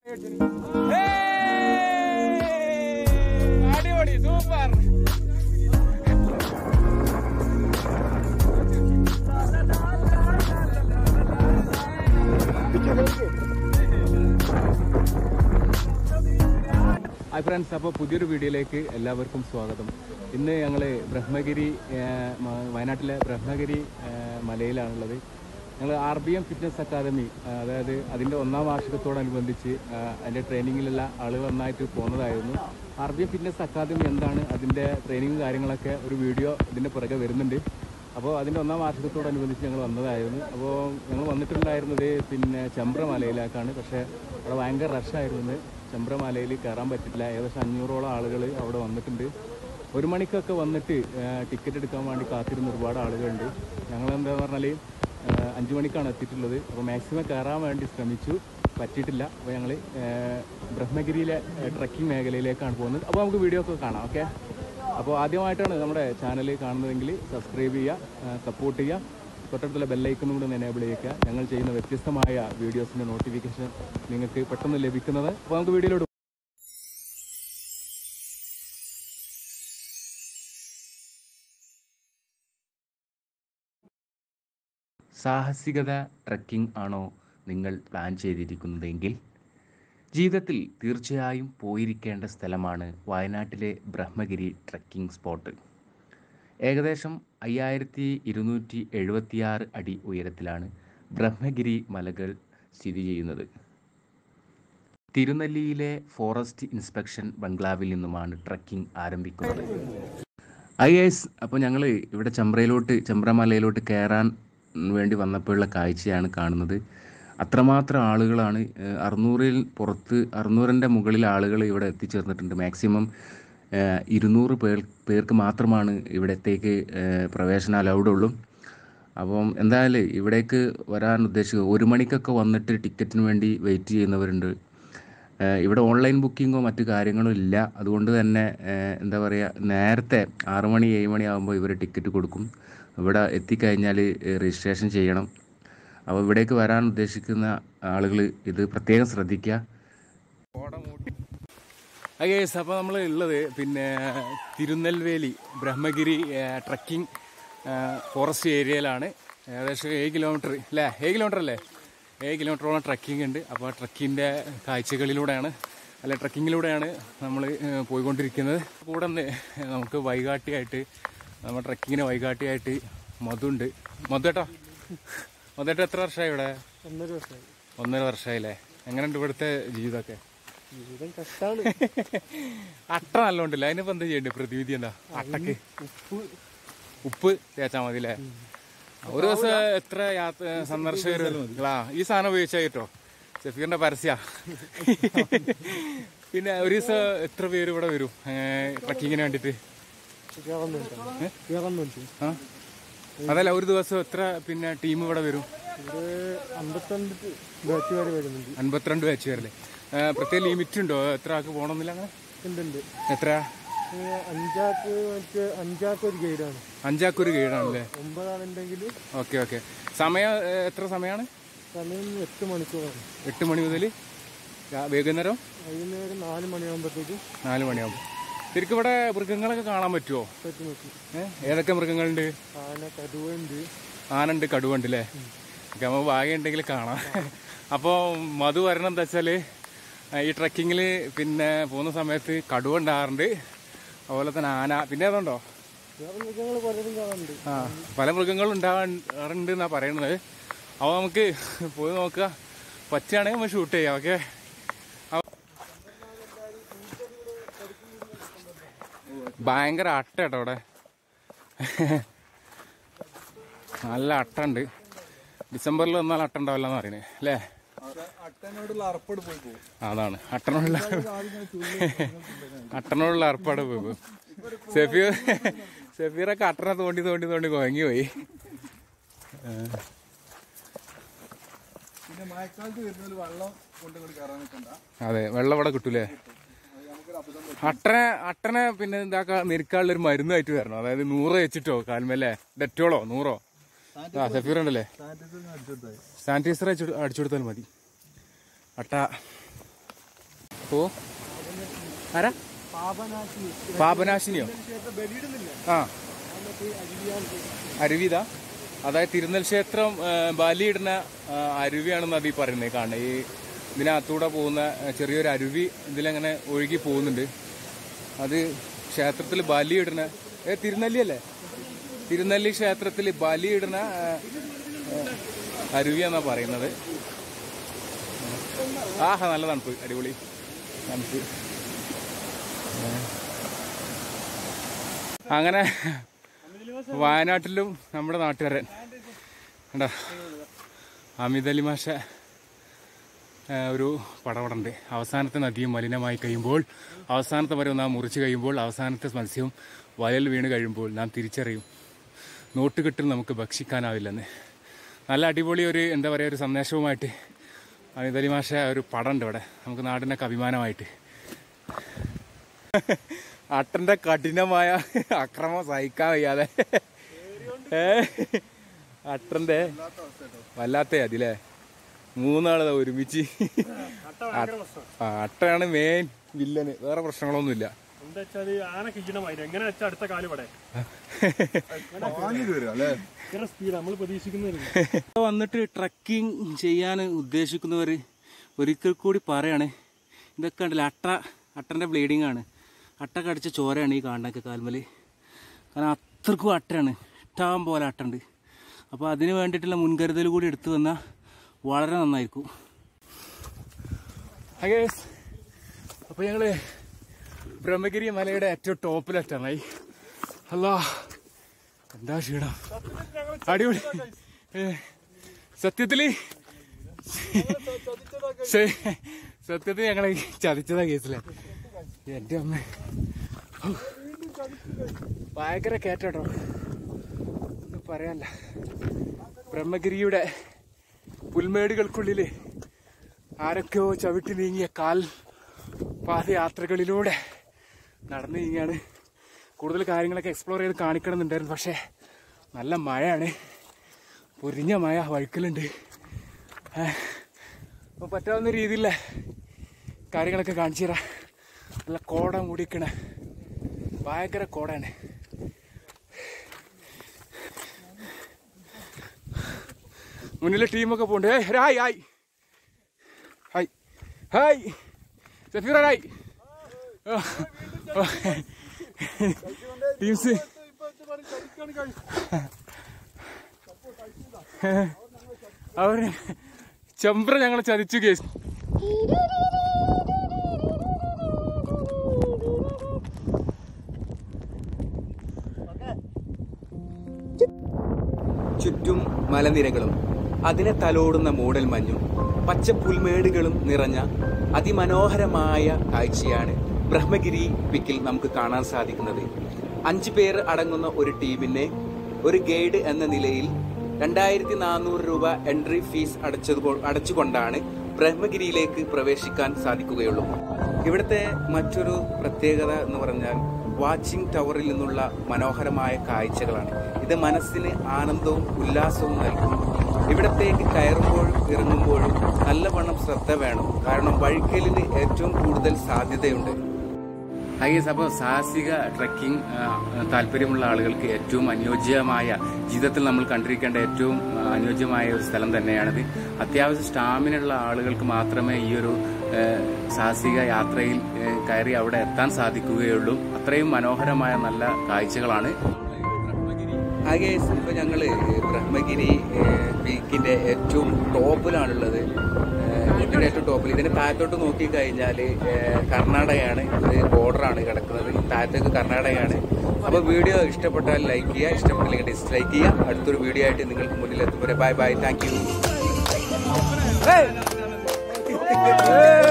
അടിപൊളി super hi friends അപ്പോൾ പുതിയൊരു വീഡിയോയിലേക്ക് എല്ലാവർക്കും സ്വാഗതം ഇന്ന് ഞങ്ങൾ ബ്രഹ്മഗിരി ആ, മ- വയനാട്ടിലെ ബ്രഹ്മഗിരി ആ, മലയിലാണുള്ളത് ഞങ്ങൾ R B M fitness academy ആ, അതായത് അതിൻ്റെ ഒന്നാം വാർഷികത്തോടനുബന്ധിച്ച് ആ, അതിൻ്റെ ട്രെയിനിങ്ങിലുള്ള ആളുകൾ നന്നായിട്ട് പോകുന്നതായിരുന്നു R B M fitness academy എന്താണ് അതിൻ്റെ ട്രെയിനിങ്ങും കാര്യങ്ങളൊക്കെ ഒരു വീഡിയോ ഇതിൻ്റെ പുറകെ വരുന്നുണ്ട് അപ്പോൾ അതിൻ്റെ ഒന്നാം വാർഷികത്തോടനുബന്ധിച്ച് ഞങ്ങൾ വന്നതായിരുന്നു അപ്പോൾ ഞങ്ങൾ വന്നിട്ടുണ്ടായിരുന്നത് പിന്നെ ചെമ്പ്ര മലയിലേക്കാണ് പക്ഷേ അവിടെ ഭയങ്കര റഷായിരുന്നു ചെമ്പ്രമലയിൽ കയറാൻ പറ്റില്ല ഏകദേശം അഞ്ഞൂറോളം ആളുകൾ അവിടെ വന്നിട്ടുണ്ട് ഒരു മണിക്കൊക്കെ വന്നിട്ട് ടിക്കറ്റ് എടുക്കാൻ വേണ്ടി കാത്തിരുന്ന ഒരുപാട് ആളുകളുണ്ട് ഞങ്ങൾ എന്താ പറഞ്ഞാൽ അഞ്ച് മണിക്കാണ് എത്തിയിട്ടുള്ളത് അപ്പോൾ മാക്സിമം കയറാൻ വേണ്ടി ശ്രമിച്ചു പറ്റിയിട്ടില്ല അപ്പോൾ ഞങ്ങൾ ബ്രഹ്മഗിരിയിലെ ട്രക്കിംഗ് മേഖലയിലേക്കാണ് പോകുന്നത് അപ്പോൾ നമുക്ക് വീഡിയോ ഒക്കെ കാണാം ഓക്കെ അപ്പോൾ ആദ്യമായിട്ടാണ് നമ്മുടെ ചാനൽ കാണുന്നതെങ്കിൽ സബ്സ്ക്രൈബ് ചെയ്യുക സപ്പോർട്ട് ചെയ്യുക തൊട്ടടുത്തുള്ള ബെല്ലൈക്കണും കൂടെ ഒന്ന് എനേബിൾ ചെയ്യുക ഞങ്ങൾ ചെയ്യുന്ന വ്യത്യസ്തമായ വീഡിയോസിൻ്റെ നോട്ടിഫിക്കേഷൻ നിങ്ങൾക്ക് പെട്ടെന്ന് ലഭിക്കുന്നത് അപ്പോൾ നമുക്ക് വീഡിയോയിലോട്ട് സാഹസികത ട്രക്കിംഗ് ആണോ നിങ്ങൾ പ്ലാൻ ചെയ്തിരിക്കുന്നതെങ്കിൽ ജീവിതത്തിൽ തീർച്ചയായും പോയിരിക്കേണ്ട സ്ഥലമാണ് വയനാട്ടിലെ ബ്രഹ്മഗിരി ട്രക്കിംഗ് സ്പോട്ട് ഏകദേശം അയ്യായിരത്തി ഇരുന്നൂറ്റി എഴുപത്തിയാറ് അടി ഉയരത്തിലാണ് ബ്രഹ്മഗിരി മലകൾ സ്ഥിതി ചെയ്യുന്നത് തിരുനെല്ലിയിലെ ഫോറസ്റ്റ് ഇൻസ്പെക്ഷൻ ബംഗ്ലാവിൽ നിന്നുമാണ് ട്രക്കിംഗ് ആരംഭിക്കുന്നത് ഐ എസ് അപ്പോൾ ഞങ്ങൾ ഇവിടെ ചമ്പ്രയിലോട്ട് ചമ്പ്രമലയിലോട്ട് കയറാൻ വേണ്ടി വന്നപ്പോഴുള്ള കാഴ്ചയാണ് കാണുന്നത് അത്രമാത്രം ആളുകളാണ് ഏഹ്, അറുന്നൂറിൽ പുറത്ത് അറുന്നൂറിൻ്റെ മുകളിൽ ആളുകൾ ഇവിടെ എത്തിച്ചേർന്നിട്ടുണ്ട് മാക്സിമം ഏഹ്, ഇരുന്നൂറ് പേർ പേർക്ക് മാത്രമാണ് ഇവിടത്തേക്ക് ഏഹ്, പ്രവേശനം അലൗഡ് ഉള്ളൂ അപ്പം എന്തായാലും ഇവിടേക്ക് വരാൻ ഉദ്ദേശിക്കുക ഒരു മണിക്കൊക്കെ വന്നിട്ട് ടിക്കറ്റിന് വേണ്ടി വെയിറ്റ് ചെയ്യുന്നവരുണ്ട് ഏഹ് ഇവിടെ ഓൺലൈൻ ബുക്കിങ്ങോ മറ്റു കാര്യങ്ങളോ ഇല്ല അതുകൊണ്ട് തന്നെ ഏഹ് എന്താ പറയുക നേരത്തെ ആറ് മണി ഏഴ് മണി ആകുമ്പോൾ ഇവർ ടിക്കറ്റ് കൊടുക്കും ഇവിടെ എത്തിക്കഴിഞ്ഞാൽ രജിസ്ട്രേഷൻ ചെയ്യണം അപ്പോൾ ഇവിടേക്ക് വരാൻ ഉദ്ദേശിക്കുന്ന ആളുകൾ ഇത് പ്രത്യേകം ശ്രദ്ധിക്കുക ഗേസ് അപ്പോൾ നമ്മൾ ഉള്ളത് പിന്നെ തിരുനെൽവേലി ബ്രഹ്മഗിരി ട്രക്കിംഗ് ഫോറസ്റ്റ് ഏരിയയിലാണ് ഏകദേശം ഏഴ് കിലോമീറ്റർ അല്ലേ ഏഴ് കിലോമീറ്റർ അല്ലേ ഏഴ് കിലോമീറ്ററോളം ട്രക്കിംഗ് ഉണ്ട് അപ്പോൾ ട്രക്കിങ്ങിൻ്റെ കാഴ്ചകളിലൂടെയാണ് അല്ലെ ട്രക്കിങ്ങിലൂടെയാണ് നമ്മൾ പോയിക്കൊണ്ടിരിക്കുന്നത് കൂടെ നിന്ന് നമുക്ക് വൈകാട്ടിയായിട്ട് നമ്മൾ ട്രക്കിങ്ങിന് വൈകാട്ടിയായിട്ട് മധുണ്ട് മധു ഏട്ടാ മധു ഏട്ടാ എത്ര വർഷമായി ഇവിടെ ഒന്നര വർഷമായി ഒന്നര വർഷമായില്ലേ എങ്ങനെയുണ്ട് ഇവിടുത്തെ ജീവിതമൊക്കെ ജീവിതം കഷ്ടാണ് അട്ട നല്ലോണ്ടല്ലേ അതിനിപ്പോ എന്താ ചെയ്യണ്ടേ പ്രതിവിധി എന്താ അട്ടക്ക് ഉപ്പ് ഉപ്പ് തേച്ചാ മതി അല്ലേ ഒരു ദിവസം എത്ര യാത്ര സന്ദർശകർ ആ ഈ സാധനം ഉപയോഗിച്ചാ കേട്ടോ ഷെഫീറിന്റെ പരസ്യ പിന്നെ ഒരു ദിവസം എത്ര പേര് ഇവിടെ വരും ട്രക്കിങ്ങിന് വേണ്ടിട്ട് ഇറങ്ങുന്നുണ്ട് ഇറങ്ങുന്നുണ്ട് ആ അതല്ല ഒരു ദിവസം എത്ര പിന്നെ ടീം ഇവിടെ വരും ഇവിടെ അമ്പത്തൊണ്ട് ബാച്ച് വരെ വരുന്നുണ്ട് അൻപത്തിരണ്ട് ബാച്ച് പേരല്ലേ പ്രത്യേക ലിമിറ്റ് ഉണ്ടോ എത്ര ആൾക്ക് പോകണമെന്നില്ല അങ്ങനെ ഉണ്ട് എത്ര അഞ്ചാക്ക് മറ്റേ അഞ്ചാക്ക് ഒരു ഗൈഡാണ് അഞ്ചാക്കൊരു ഗൈഡാണല്ലേ ഒമ്പതാണെന്നുണ്ടെങ്കിൽ ഓക്കെ ഓക്കെ സമയം ഏ, എത്ര സമയമാണ് സമയം എട്ട് മണിക്കൂറാണ് എട്ട് മണി മുതൽ വൈകുന്നേരം വൈകുന്നേരം നാല് മണിയാകുമ്പോഴത്തേക്ക് നാല് മണിയാകുമ്പോൾ ശരിക്കും ഇവിടെ മൃഗങ്ങളൊക്കെ കാണാൻ പറ്റുമോ പറ്റി നോക്കി ഏ? ഏതൊക്കെ മൃഗങ്ങളുണ്ട് ആന കടുവയുണ്ട് ആനുണ്ട് കടുവുണ്ട് അല്ലേ ഓക്കെ അപ്പോൾ ഭാഗ്യമുണ്ടെങ്കിൽ കാണാം അപ്പോൾ മധു വരണം എന്താ വെച്ചാൽ ഈ ട്രക്കിങ്ങിൽ പിന്നെ പോകുന്ന സമയത്ത് കടുവ ഉണ്ടാകാറുണ്ട് അതുപോലെ തന്നെ ആന പിന്നെ ഏതുണ്ടോ വേറെ മൃഗങ്ങൾ പലരും കാണാറുണ്ട് ആ പല മൃഗങ്ങളും ഉണ്ടാകാറുണ്ട് എന്നാണ് പറയുന്നത് അപ്പോൾ നമുക്ക് പോയി നോക്കുക പറ്റുകയാണെങ്കിൽ നമ്മൾ ഷൂട്ട് ചെയ്യാം ഓക്കെ ഭയങ്കര അട്ട കേട്ടോ അവിടെ നല്ല അട്ട ഉണ്ട് ഡിസംബറിൽ വന്നാൽ അട്ട ഉണ്ടാവില്ല എന്ന് പറയുന്നത് അല്ലേ അട്ടനോടുള്ള അറപ്പോട് പോയി പോകും അതാണ് അട്ടനോടുള്ള അട്ടനോടുള്ള അർപ്പാട് പോയി പോകും. സഫീർ സഫീറൊക്കെ അട്ടനെ തോണ്ടി തോണ്ടി തോണ്ടി കുഴങ്ങി പോയി പിന്നെ മഴക്കാലത്ത് വരുന്നതിൽ വെള്ളം കൊണ്ടുകൊണ്ട് കയറാൻ നിൽക്കണ്ട അതെ വെള്ളം ഇവിടെ കിട്ടൂലേ അട്ടനെ അട്ടനെ പിന്നെ ഇതാക്കാ നിൽക്കാനുള്ള ഒരു മരുന്നായിട്ട് വരണം അതായത് നൂറ് വെച്ചിട്ടോ കാൽമല്ലേ ഡെറ്റോളോ നൂറോ ആ സഫീർ ഉണ്ടല്ലേ സാനിറ്റൈസർ അടിച്ചെടുത്തായി സാനിറ്റൈസർ അടിച്ചു അടിച്ചു കൊടുത്താൽ മതി അട്ട ഓ ആരാ പാപനാശിനി പാപനാശിനിയോ ക്ഷേത്രം ബലിയിടുന്നില്ല ആ എന്നിട്ട് അരുവിയാൽ അരുവിത അതായത് തിരുനെൽ ക്ഷേത്രം ആ, ബലിയിടുന്ന ആ, അരുവിയാണെന്ന് അത് ഈ പറയുന്നത് കാണുന്നത് ഈ ഇതിനകത്തൂടെ പോകുന്ന ആ, ചെറിയൊരു അരുവി ഇതിലങ്ങനെ ഒഴുകി പോകുന്നുണ്ട് അത് ക്ഷേത്രത്തിൽ ബലിയിടുന്ന ഏ തിരുനെല്ലി അല്ലേ തിരുനെല്ലി ക്ഷേത്രത്തിൽ ബലിയിടുന്ന ആ, ആ, അരുവിയാന്നാ പറയുന്നത് ആഹാ നല്ല തണുപ്പ് അടിപൊളി തണുപ്പ് അങ്ങനെ വയനാട്ടിലും നമ്മുടെ നാട്ടുകാരൻ കണ്ടോ അമിത് അലി മാഷ ആ, ഒരു പടപടണ്ട് അവസാനത്തെ നദിയും മലിനമായി കഴിയുമ്പോൾ അവസാനത്തെ വരെ നാം മുറിച്ച് കഴിയുമ്പോൾ അവസാനത്തെ മത്സ്യവും വയൽ വീണ് കഴിയുമ്പോൾ നാം തിരിച്ചറിയും നോട്ട് കിട്ടൽ നമുക്ക് ഭക്ഷിക്കാനാവില്ലെന്ന് നല്ല അടിപൊളി ഒരു എന്താ പറയുക ഒരു സന്ദേശവുമായിട്ട് അമിത് അലി മാഷ ഒരു പടമുണ്ട് ഇവിടെ നമുക്ക് നാടിനൊക്കെ അഭിമാനമായിട്ട് അട്ടന്റെ കഠിനമായ അക്രമം സഹിക്കാൻ വയ്യാതെ ഏ അട്ടന്റെ വല്ലാത്ത അതില്ലേ മൂന്നാളതാ ഒരുമിച്ച് ആ, അട്ടയാണ് മെയിൻ വില്ലന് വേറെ പ്രശ്നങ്ങളൊന്നുമില്ല എന്താ വെച്ചാല് ആന കിച്ചണമായിരുന്നു എങ്ങനെ വെച്ചാൽ അടുത്ത കാല് ഇവിടെ പാഞ്ഞു കയറുക അല്ലേ ഇത്ര സ്പീഡ് നമ്മൾ പ്രതീക്ഷിക്കുന്നില്ല വന്നിട്ട് ട്രക്കിംഗ് ചെയ്യാൻ ഉദ്ദേശിക്കുന്നവർ ഒരിക്കൽ കൂടി പറയാണ് ഇതൊക്കെ ഉണ്ടല്ലോ അട്ട അട്ടൻ്റെ ബ്ലീഡിങ് ആണ് അട്ട കടിച്ച ചോരയാണ് ഈ കാണുന്നൊക്കെ കാൽമല് കാരണം അത്രക്കും അട്ടയാണ് ഇഷ്ടം പോലെ അട്ടുണ്ട് അപ്പോൾ അതിന് വേണ്ടിയിട്ടുള്ള മുൻകരുതൽ കൂടി എടുത്തു വന്നാൽ വളരെ നന്നായിരിക്കും അപ്പോൾ ഞങ്ങൾ ബ്രഹ്മഗിരി മലയുടെ ഏറ്റവും ടോപ്പിലെത്താനായി അല്ലാ എന്താ ക്ഷീണം അടിപൊളി ഏ, സത്യത്തില് ശ- സത്യത്തിൽ ഞങ്ങളെ ചതിച്ചതാ കേസിലെ എന്റെ അമ്മ ഹൗ. ഭയങ്കര കേട്ടോ ഒന്നും പറയാല്ല ബ്രഹ്മഗിരിയുടെ പുൽമേടുകൾക്കുള്ളില് ആരൊക്കെയോ ചവിട്ടി നീങ്ങിയ കാൽ പാദയാത്രകളിലൂടെ നടന്നു നീങ്ങിയാണ് കൂടുതൽ കാര്യങ്ങളൊക്കെ എക്സ്പ്ലോർ ചെയ്ത് കാണിക്കണമെന്നുണ്ടായിരുന്നു പക്ഷേ നല്ല മഴയാണ് പൊരിഞ്ഞ മഴ വഴുക്കലുണ്ട് അപ്പോൾ പറ്റാവുന്ന രീതിയിലുള്ള കാര്യങ്ങളൊക്കെ കാണിച്ചു തരാം നല്ല കോട മൂടിക്കണ ഭയങ്കര കോടാണ് മുന്നിലെ ടീമൊക്കെ പോണ്ട് ഏയ് hi hi hi hi Safeera hi teams അവര് ചമ്പ്ര ഞങ്ങളെ ചതിച്ചു കേസ് ചുറ്റും മലനിരകളും അതിനെ തലോടുന്ന മൂടൽ മഞ്ഞും പച്ച പുൽമേടുകളും നിറഞ്ഞ അതിമനോഹരമായ കാഴ്ചയാണ് ബ്രഹ്മഗിരി പിക്കിൽ നമുക്ക് കാണാൻ സാധിക്കുന്നത് അഞ്ചു പേർ അടങ്ങുന്ന ഒരു ടീമിനെ ഒരു ഗൈഡ് എന്ന നിലയിൽ രണ്ടായിരത്തി നാനൂറ് രൂപ എൻട്രി ഫീസ് അടച്ചത് അടച്ചുകൊണ്ടാണ് ബ്രഹ്മഗിരിയിലേക്ക് പ്രവേശിക്കാൻ സാധിക്കുകയുള്ളൂ ഇവിടുത്തെ മറ്റൊരു പ്രത്യേകത എന്ന് പറഞ്ഞാൽ വാച്ചിങ് ടവറിൽ നിന്നുള്ള മനോഹരമായ കാഴ്ചകളാണ് ഇത് മനസ്സിന് ആനന്ദവും ഉല്ലാസവും നൽകും ഇവിടത്തേക്ക് കയറുമ്പോഴും ഇറങ്ങുമ്പോഴും നല്ലവണ്ണം ശ്രദ്ധ വേണം കാരണം വഴിക്കലിന് ഏറ്റവും കൂടുതൽ സാധ്യതയുണ്ട് ഐ എസ് അപ്പോൾ സാഹസിക ട്രക്കിംഗ് താല്പര്യമുള്ള ആളുകൾക്ക് ഏറ്റവും അനുയോജ്യമായ ജീവിതത്തിൽ നമ്മൾ കണ്ടിരിക്കേണ്ട ഏറ്റവും ആ, അനുയോജ്യമായ ഒരു സ്ഥലം തന്നെയാണിത് അത്യാവശ്യം സ്റ്റാമിന ഉള്ള ആളുകൾക്ക് മാത്രമേ ഈ ഒരു ആ, സാഹസിക യാത്രയിൽ ആ, കയറി അവിടെ എത്താൻ സാധിക്കുകയുള്ളൂ അത്രയും മനോഹരമായ നല്ല കാഴ്ചകളാണ് ആകെ ഇപ്പൊ ഞങ്ങള് ബ്രഹ്മഗിരി ഏഹ്, പീക്കിന്റെ ഏറ്റവും ടോപ്പിലാണുള്ളത് ഏഹ്, ഇതിന്റെ ഏറ്റവും ടോപ്പിൽ ഇതിന്റെ താഴത്തോട്ട് നോക്കി കഴിഞ്ഞാൽ കർണാടകയാണ് ഇത് ബോർഡറാണ് കിടക്കുന്നത് താഴത്തേക്ക് കർണാടകയാണ് അപ്പൊ വീഡിയോ ഇഷ്ടപ്പെട്ടാൽ ലൈക്ക് ചെയ്യുക ഇഷ്ടപ്പെട്ടില്ലെങ്കിൽ ഡിസ്ലൈക്ക് ചെയ്യുക അടുത്തൊരു വീഡിയോ ആയിട്ട് നിങ്ങൾക്ക് മുന്നിൽ എത്തുമ്പോൾ ബൈ ബൈ താങ്ക് യു